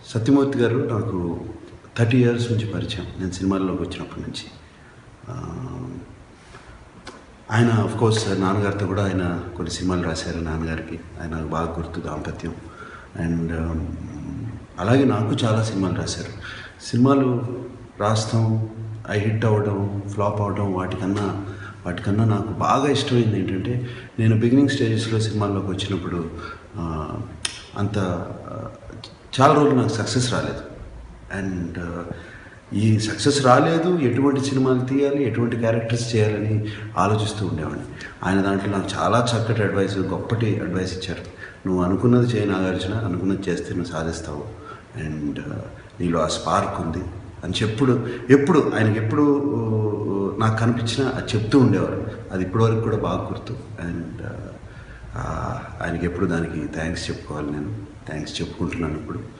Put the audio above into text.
సత్యమూర్తి గారు నాకు thirty years నుంచి పరిచయం నేను సినిమాల్లోకి వచ్చినప్పటి నుంచి ఆ, ఆయన ఆఫ్ కోర్స్ నాన్నగారితో కూడా ఆయన కొన్ని సినిమాలు రాశారు నాన్నగారికి ఆయన నాకు బాగా గుర్తు దాంపత్యం అండ్ అలాగే నాకు చాలా సినిమాలు రాశారు సినిమాలు రాస్తాం అవి హిట్ అవ్వడం ఫ్లాప్ అవ్వడం వాటికన్నా వాటికన్నా నాకు బాగా ఇష్టమైంది ఏంటంటే నేను బిగినింగ్ స్టేజెస్లో సినిమాల్లోకి వచ్చినప్పుడు ఆ, అంత ఆ, చాలా రోజులు నాకు సక్సెస్ రాలేదు అండ్ ఈ సక్సెస్ రాలేదు ఎటువంటి సినిమాలు తీయాలి ఎటువంటి క్యారెక్టర్స్ చేయాలని ఆలోచిస్తూ ఉండేవాడిని ఆయన దాంట్లో నాకు చాలా చక్కటి అడ్వైస్ గొప్పటి అడ్వైస్ ఇచ్చారు నువ్వు అనుకున్నది చేయి నాగార్జున అనుకున్నది చేస్తే నువ్వు సాధిస్తావు అండ్ నీలో ఆ స్పార్క్ ఉంది అని చెప్పుడు ఎప్పుడు ఆయనకి ఎప్పుడు ఆ, నాకు కనిపించినా అది చెప్తూ ఉండేవారు అది ఇప్పటివరకు కూడా బాగా గుర్తు అండ్ ఆయనకి ఎప్పుడు దానికి థ్యాంక్స్ చెప్పుకోవాలి నేను థ్యాంక్స్ చెప్పుకుంటున్నాను ఇప్పుడు